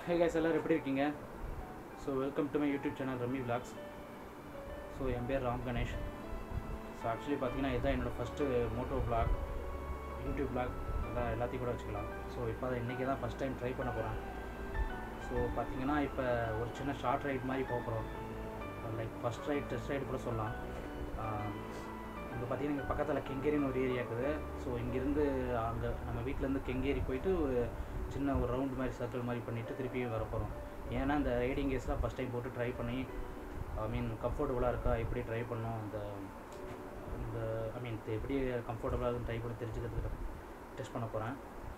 Hey guys எல்லோரும் எப்படி இருக்கீங்க so welcome to my YouTube channel Rummy vlogs so என் பேர் ராம் கணேஷ் ஸோ ஆக்சுவலி பார்த்தீங்கன்னா இதுதான் என்னோடய first moto vlog YouTube vlog எல்லாம் எல்லாத்தையும் கூட வச்சுக்கலாம் ஸோ இப்போ தான் இன்றைக்கி தான் ஃபஸ்ட் டைம் ட்ரை பண்ண போகிறேன் ஸோ பார்த்தீங்கன்னா இப்போ ஒரு சின்ன ஷார்ட் ரைட் மாதிரி போக போகிறோம் like first ride test ride கூட சொல்லலாம் இங்கே பார்த்தீங்கன்னா இங்கே பக்கத்தில் கெங்கேரின்னு ஒரு ஏரியா இருக்குது ஸோ இங்கேருந்து அங்கே நம்ம வீட்டிலேருந்து கெங்கேரி போயிட்டு ஒரு சின்ன ஒரு ரவுண்ட் மாதிரி சர்க்கிள் மாதிரி பண்ணிவிட்டு திருப்பி வர போகிறோம் ஏன்னா இந்த ரைடிங் கேஸ்லாம் ஃபஸ்ட் டைம் போட்டு ட்ரை பண்ணி ஐ மீன் கம்ஃபர்டபுளாக இருக்கா எப்படி ட்ரை பண்ணோம் அந்த இந்த ஐ மீன் எப்படி கம்ஃபர்டபுளாக இருக்குன்னு ட்ரை பண்ணி தெரிஞ்சுக்கிறதுக்கு டெஸ்ட் பண்ண போகிறேன்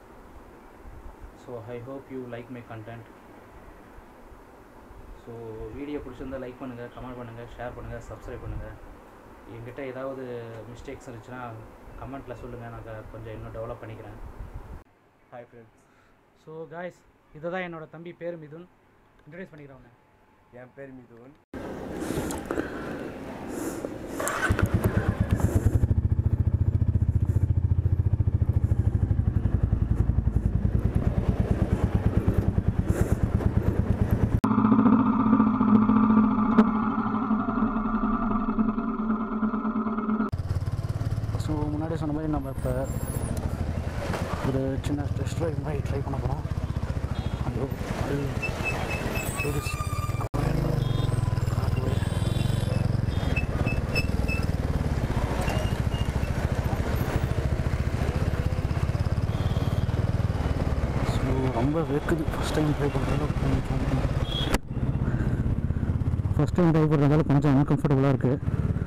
so I hope you like my content so video பிடிச்சிருந்தா லைக் பண்ணுங்கள் கமெண்ட் பண்ணுங்கள் ஷேர் பண்ணுங்கள் சப்ஸ்கிரைப் பண்ணுங்கள் என்கிட்ட ஏதாவது மிஸ்டேக்ஸ் இருந்துச்சுன்னா கமெண்ட்டில் சொல்லுங்கள் நான் க- கொஞ்சம் இன்னும் டெவலப் பண்ணிக்கிறேன் ஹாய் ஃப்ரெண்ட்ஸ் ஸோ காய்ஸ் இதுதான் என்னோட தம்பி பேர் மிதுன் இன்ட்ரடியூஸ் பண்ணிக்கிறேன் உன்னை. என் பேர் மிதுன் ஸோ முன்னாடி சொன்ன மாதிரி நம்ம இப்போ ஒரு சின்ன டெஸ்ட் ட்ரைவ் மாதிரி ட்ரை பண்ண போகிறோம் அது அது டூரிஸ்ட் ஸோ ரொம்ப வெக்குது ஃபஸ்ட் டைம் ட்ரை பண்ணுறதால ஃபஸ்ட் டைம் ட்ரை பண்ணுறதால கொஞ்சம் அன்கம்ஃபர்டபுளாக இருக்குது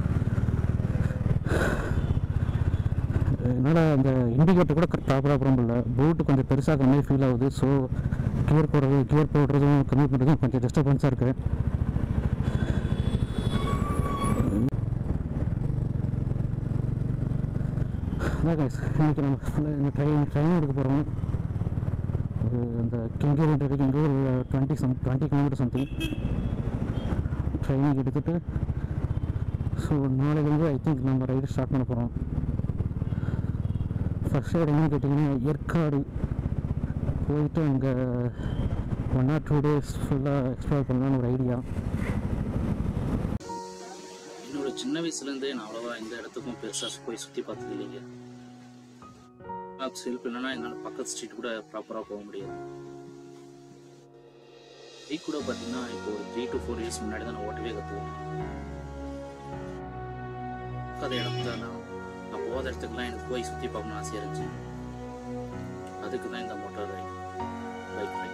என்னால் அந்த இண்டிகேட்டர் கூட ப்ராப்பராக போட முடியல போட்டு கொஞ்சம் பெருசாக மாதிரி ஃபீல் ஆகுது ஸோ கியர் போடுறது கியர் போடுறதும் கம்மி பண்ணுறதும் கொஞ்சம் டிஸ்டர்பன்ஸாக இருக்குது அதான் guys, இன்னைக்கு நம்ம ஃபுல்லாக இந்த ட்ரெயின் ட்ரெயின் எடுக்க போகிறோம் ஒரு அந்த கெங்கேரின்றதுக்கு இங்கே ஒரு twenty some twenty kilometre something training எடுத்துகிட்டு ஸோ நாளைலேருந்து ஐ திங்க் நம்ம ரைடு ஸ்டார்ட் பண்ண போகிறோம் ஃபர்ஸ்ட் ரைடு என்னன்னு கேட்டிங்கன்னா ஏற்காடு போயிட்டு அங்கே ஒன் ஆர் டூ டேஸ் ஃபுல்லாக எக்ஸ்ப்ளோர் பண்ணலான்னு ஒரு ஐடியா என்னோட சின்ன வயசுலேருந்தே நான் அவ்வளோவா எந்த இடத்துக்கும் பெருசாக போய் சுற்றி பார்த்தது இல்லைங்க மேப்ஸ் ஹெல்ப் இல்லைன்னா என்னால் பக்கத்து ஸ்ட்ரீட் கூட ப்ராப்பராக போக முடியாது பைக் கூட பார்த்தீங்கன்னா இப்போ ஒரு த்ரீ டு ஃபோர் இயர்ஸ் முன்னாடி தான் நான் ஓட்டவே கற்றுக்கிட்டேன் பக்கத்து இடத்துல நான் நான் போகாத இடத்துக்குலாம் எனக்கு போய் சுற்றி பார்க்கணும்னு ஆசையாக இருந்துச்சு அதுக்கு தான் இந்த மோட்டார் ரைட் பைக் ரைட்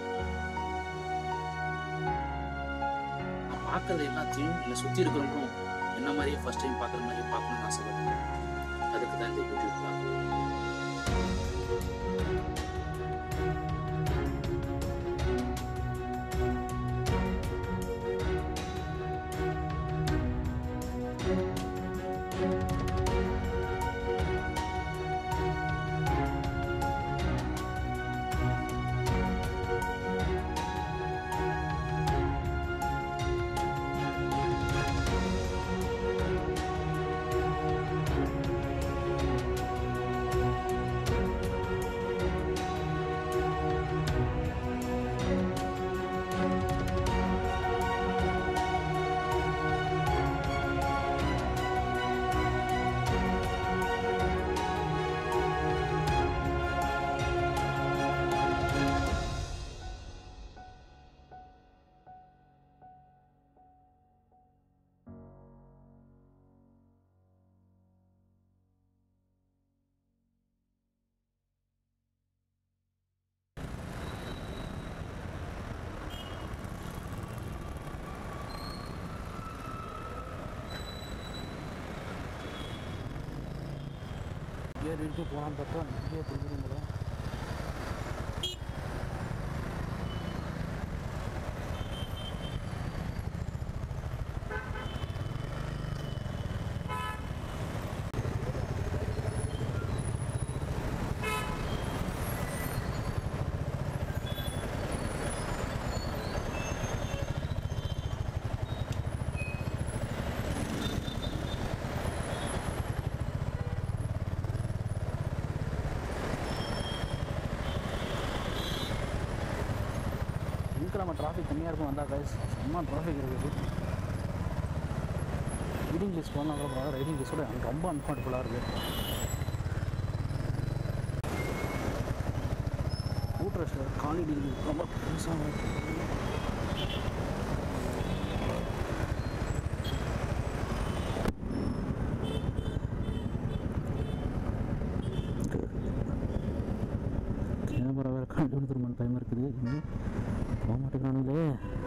நான் பார்க்கறது எல்லாத்தையும் என்னை சுற்றி இருக்கிறவங்களும் என்ன மாதிரியே ஃபர்ஸ்ட் டைம் பார்க்குற மாதிரியே பார்க்கணும்னு ஆசைப்பட்டேன் அதுக்கு தான் இந்த யூடியூப் vlog. ஏறிட்டு போனான்னு பார்த்தா நிறைய திரும்பிடுங்களா சனிக்கிழமை டிராஃபிக் கம்மியாக இருக்கும் வந்தால் கைஸ் செம்ம டிராஃபிக் இருக்குது ரைடிங் லிஸ்ட் போனால் கூட பரவாயில்ல ரைடிங் லிஸ்ட்டோட எனக்கு ரொம்ப அன்கம்ஃபர்டபுளாக இருக்குது ஊட்ரஸ் காலி ரொம்ப பெருசாக இருக்கு கேமரா வேறு கண்டுபிடிச்சிருமான்னு டைம் இருக்குது இன்னும் போக மாட்டேங்கிறானுங்களே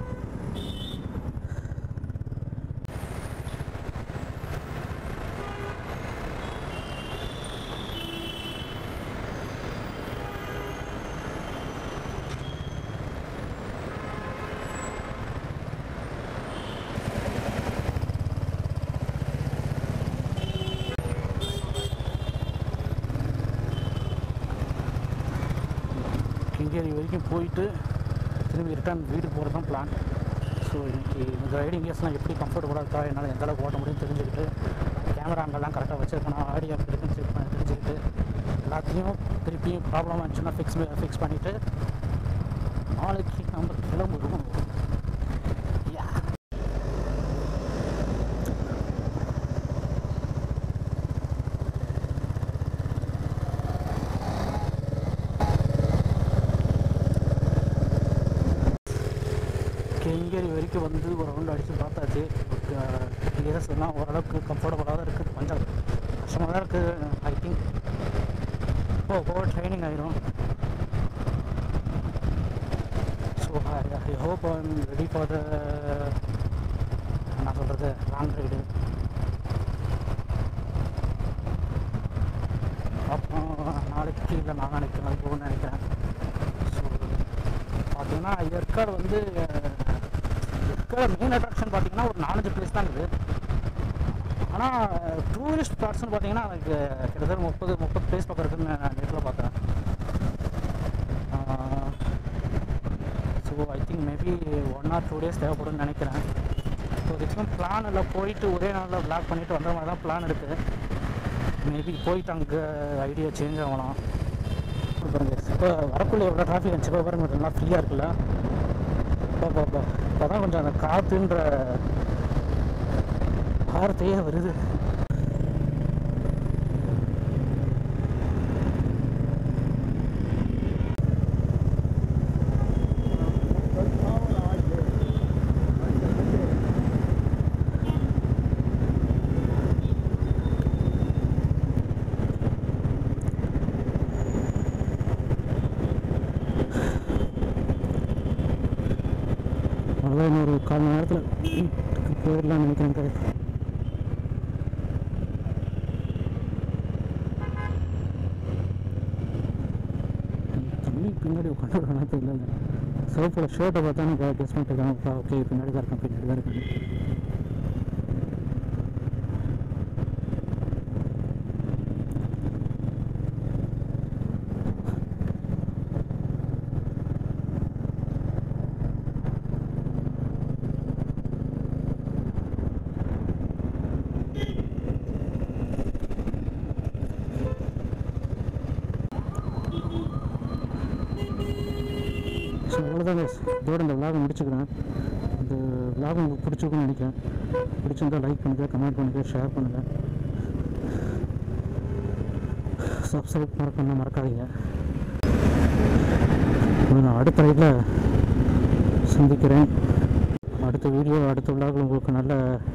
கிங்கேரி வரைக்கும் போயிட்டு திரும்பி ரிட்டர்ன் வீட்டுக்கு போகிறது தான் பிளான் ஸோ இன்னைக்கு இந்த ரைடிங் கேஸ்லாம் எப்படி கம்ஃபர்டபுளாக இருக்கா என்னால் எந்த அளவுக்கு ஓட்ட முடியும்னு தெரிஞ்சுக்கிட்டு கேமரா அங்கெல்லாம் கரெக்டாக வச்சுருக்கணும் ஆடியோ எப்படி இருக்குன்னு செக் பண்ணி தெரிஞ்சுக்கிட்டு எல்லாத்தையும் திருப்பியும் ப்ராப்ளம் இருந்துச்சுன்னா ஃபிக்ஸ் ஃபிக்ஸ் பண்ணிவிட்டு நாளைக்கு நம்ம கிளம்புறோம் யா கெங்கேரி வரைக்கும் வந்து ஒரு ரவுண்ட் அடித்து பார்த்தாச்சு இயர்ஸ் எல்லாம் ஓரளவுக்கு கம்ஃபர்டபுளாக தான் இருக்குது கொஞ்சம் கஷ்டமாக தான் இருக்குது ஐ திங்க் போக போக ட்ரைனிங் ஆயிரும் so I hope I'm ready for the என்ன சொல்கிறது லாங் ரைடு அப்புறம் நாளைக்கு இல்லை நாளானைக்கு நான் போகணும்னு நினைக்கிறேன் ஸோ பார்த்தீங்கன்னா ஏற்காடு வந்து ஏற்காடு மெயின் அட்ராக்ஷன் பார்த்தீங்கன்னா ஒரு நாலஞ்சு பிளேஸ் தான் இருக்குது ஆனால் டூரிஸ்ட் ஸ்பாட்ஸ்னு பார்த்தீங்கன்னா எனக்கு கிட்டத்தட்ட முப்பது முப்பது பிளேஸ் பக்கம் இருக்குன்னு நான் நெட்டில் பார்த்தேன் so I think maybe one or two days தேவைப்படும்னு நினைக்கிறேன் ஸோ இதுக்கும் பிளான் இல்லை போயிட்டு ஒரே நாளில் பிளாக் பண்ணிவிட்டு வந்த மாதிரி தான் பிளான் இருக்குது மேபி போயிட்டு அங்கே ஐடியா சேஞ்ச் ஆகலாம் பாருங்க இப்போ வரக்குள்ள எவ்வளோ டிராஃபிக் இருந்துச்சு இப்போ பாருங்க நல்லா ஃப்ரீயாக இருக்குல்ல இப்போ இப்போ இப்போ தான் கொஞ்சம் அந்த காற்றுன்ற வார்த்தையே வருது அவ்வளோ இன்னொரு கால் மணி நேரத்தில் வீட்டுக்கு போயிடலாம்னு நினைக்கிறேன் guys. தம்பி பின்னாடி உட்காந்து தெரியல சிவப்போட ஷர்ட்டை பார்த்தா எனக்கு கெஸ் பண்ணிட்டு ஓகே பின்னாடி தான் இருக்கேன் பின்னாடி தான் இருக்கேன் ஸோ அவ்வளோதான் guys. இதோட இந்த vlog முடிச்சுக்கிறேன் இந்த vlog உங்களுக்கு பிடிச்சிருக்குன்னு நினைக்கிறேன் பிடிச்சிருந்தா லைக் பண்ணுங்கள் கமெண்ட் பண்ணுங்கள் ஷேர் பண்ணுங்கள் சப்ஸ்கிரைப் மறக்கணும் மறக்காதீங்க உங்களை நான் அடுத்த ரைடில் சந்திக்கிறேன் அடுத்த வீடியோ அடுத்த vlog உங்களுக்கு நல்ல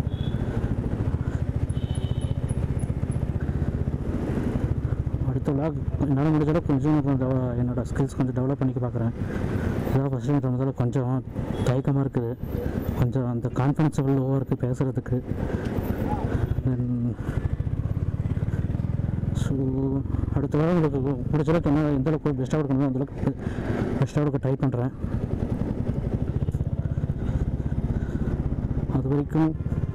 அடுத்த விளாக் என்னால் முடிஞ்ச அளவுக்கு கொஞ்சம் கொஞ்சம் என்னோட ஸ்கில்ஸ் கொஞ்சம் டெவலப் பண்ணிக்க பார்க்குறேன் இதான் ஃபஸ்ட் டைம் சொன்னதால கொஞ்சம் தயக்கமாக இருக்குது கொஞ்சம் அந்த கான்ஃபிடன்ஸ் லெவல் லோவாக இருக்குது பேசுகிறதுக்கு தென் ஸோ அடுத்த வாரம் உங்களுக்கு முடிஞ்ச அளவுக்கு என்ன எந்த அளவுக்கு பெஸ்ட்டாக கொடுக்கணுமோ அந்த அளவுக்கு பெஸ்ட்டாக கொடுக்க ட்ரை பண்ணுறேன் அது வரைக்கும்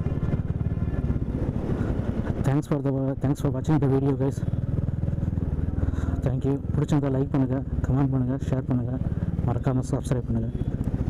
thanks for the thanks for வாட்சிங் த வீடியோ கைஸ் தேங்க்யூ பிடிச்சிருந்தா லைக் பண்ணுங்கள் கமெண்ட் பண்ணுங்கள் ஷேர் பண்ணுங்கள் மறக்காமல் சப்ஸ்கிரைப் பண்ணுங்கள்